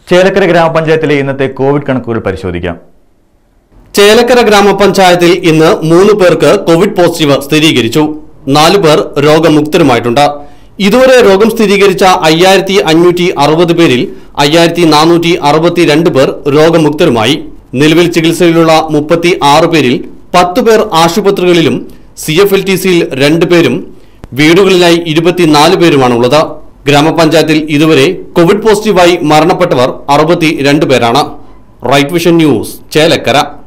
ചേലക്കര ഗ്രാമപഞ്ചായത്തിലെ ഇന്നത്തെ കോവിഡ് കണക്കുകൾ പരിശോധിക്കാം ചേലക്കര ഗ്രാമപഞ്ചായത്തിൽ ഇന്ന് മൂന്ന് പേർക്ക് കോവിഡ് പോസിറ്റീവ് സ്ഥിരീകരിച്ചു നാലു പേർ രോഗമുക്തരുമായിട്ടുണ്ട് ഇതുവരെ രോഗം സ്ഥിരീകരിച്ച അയ്യായിരത്തി അഞ്ഞൂറ്റി അറുപത് പേരിൽ അയ്യായിരത്തി നാനൂറ്റി അറുപത്തിരണ്ട് പേർ രോഗമുക്തരുമായി നിലവിൽ ചികിത്സയിലുള്ള മുപ്പത്തി ആറ് പേരിൽ പത്ത് പേർ ആശുപത്രികളിലും സി എഫ് എൽ ടി സിയിൽ രണ്ട് പേരും വീടുകളിലായി ഇരുപത്തിനാല് പേരുമാണുള്ളത് ഗ്രാമപഞ്ചായത്തിൽ ഇതുവരെ കോവിഡ് പോസിറ്റീവായി മരണപ്പെട്ടവർ അറുപത്തി രണ്ട് പേരാണ് റൈറ്റ് വിഷൻ ന്യൂസ് ചേലക്കര